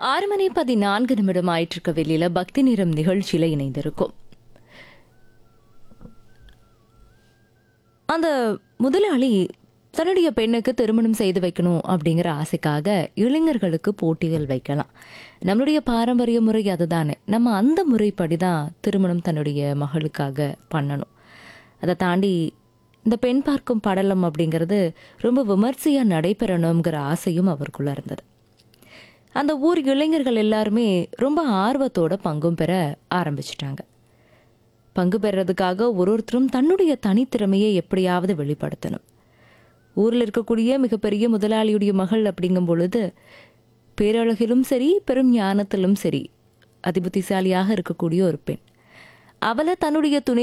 ஆறு மணி பதினான்கு நிமிடம் ஆயிட்டிருக்க வெளியில பக்தி நிறம் நிகழ்ச்சியில இணைந்திருக்கும் அந்த முதலாளி தன்னுடைய பெண்ணுக்கு திருமணம் செய்து வைக்கணும் அப்படிங்கிற ஆசைக்காக இளைஞர்களுக்கு போட்டிகள் வைக்கலாம் நம்மளுடைய பாரம்பரிய முறை அதுதானே நம்ம அந்த முறைப்படி தான் திருமணம் தன்னுடைய மகளுக்காக பண்ணணும் அதை தாண்டி இந்த பெண் பார்க்கும் படலம் அப்படிங்கிறது ரொம்ப விமர்சையா நடைபெறணுங்கிற ஆசையும் அவருக்குள்ள இருந்தது அந்த ஊர் இளைஞர்கள் எல்லாருமே ரொம்ப ஆர்வத்தோட பங்கும் பெற ஆரம்பிச்சிட்டாங்க பங்கு பெறதுக்காக ஒரு ஒருத்தரும் தன்னுடைய தனித்திறமையை எப்படியாவது வெளிப்படுத்தணும் ஊரில் இருக்கக்கூடிய மிகப்பெரிய முதலாளியுடைய மகள் அப்படிங்கும் பொழுது பேரழகிலும் சரி பெரும் ஞானத்திலும் சரி அதிபுத்திசாலியாக இருக்கக்கூடிய ஒரு பெண் அவளை தன்னுடைய துணை